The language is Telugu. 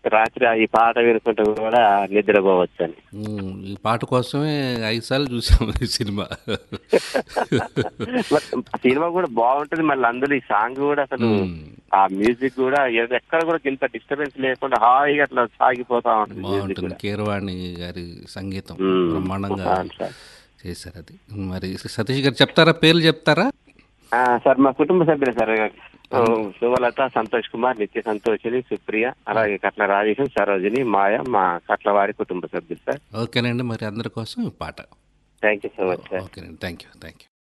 రాత్రి ఈ పాట వినుకుంటూ కూడా నిద్రపోవచ్చు అని ఉమ్, ఈ పాట కోసమే ఐదు సార్లు చూసాము ఈ సినిమా మరి సినిమా కూడా బాగుంటుంది మళ్ళీ అందులో ఈ సాంగ్ కూడా అసలు ఉమ్, ఆ మ్యూజిక్ కూడా ఏ- ఎక్కడ కూడా ఇంత డిస్టర్బెన్స్ లేకుండా హాయిగా అట్లా సాగిపోతా ఉంటుంది మ్యూజిక్ బాగుంటుంది కూడా కీరవాణి గారి సంగీతం ఉమ్. బ్రహ్మాండంగా అవును సార్. చేశారు అది మరి సతీష్ గారు చెప్తారా పేర్లు చెప్తారా ఆ, సార్ మా కుటుంబ సభ్యులు సార్ ఆ, సుమలత సంతోష్ కుమార్ నిత్య సంతోషిని సుప్రియ అలాగే కట్ల రాజేశం సరోజిని మాయ మా కట్ల వారి కుటుంబ సభ్యులు సార్ ఓకేనండి మరి అందరి కోసం ఈ పాట thank you so much sir ఓకేనండి థ్యాంక్ యూ థ్యాంక్ యూ